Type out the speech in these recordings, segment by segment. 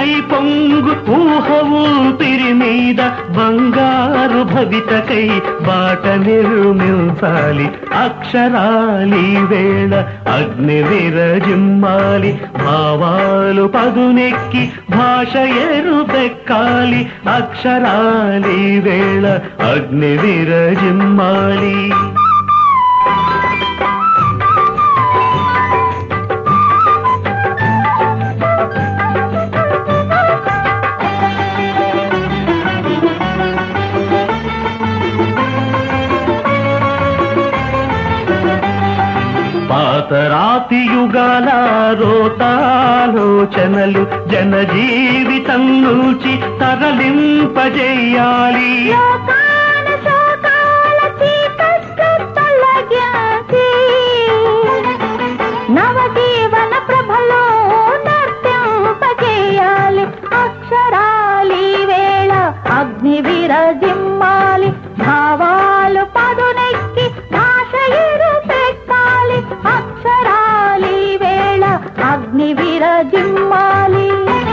పై పొంగు ఊహ ఊపిరి మీద బంగారు భవితకై బాట నిర్మించాలి అక్షరాలి వేళ అగ్ని విరజిమ్మాలి భావాలు పదునెక్కి భాష ఎరుపెక్కాలి అక్షరాలి వేళ అగ్ని విరజిమ్మాలి పాతరాతి యుగాల రోతాలోచనలు జన జీవితం నుంచి తరలింపజేయాలి లోకాన శోకాల చీకట్లు తొలగించి, నవజీవన ప్రభలో నర్తింపజేయాలి అక్షరాలి వేళ అగ్ని విరజిమ్మాలి భావాలు పదునెక్కి భాష ఎరుపెక్కాలి అక్షరాలి వేళ అగ్ని విరజిమ్మాలి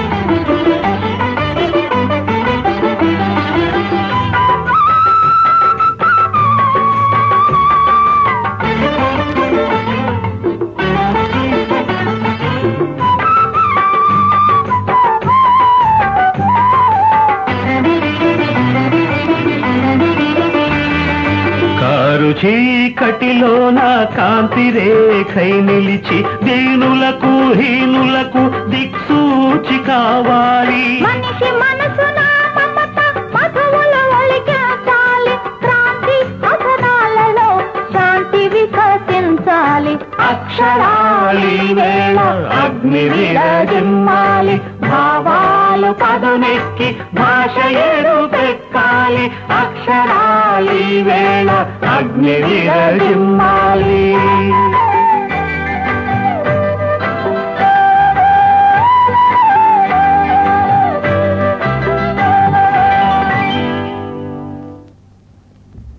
కారు చీకటిలో నా కాంతి రేఖై నిలిచి దీనులకు హీనులకు దిక్సూచి కావాలి మనిషి మనసున మమత మధువులు ఒలికించాలి క్రాంతి అధనాలలో శాంతి వికసించాలి అక్షరాలి వేళ అగ్ని విరజిమ్మాలి భావాలు పదునెక్కి భాష ఎరుపెక్కాలి అక్షరాలి వేళ అగ్ని విరజిమ్మాలి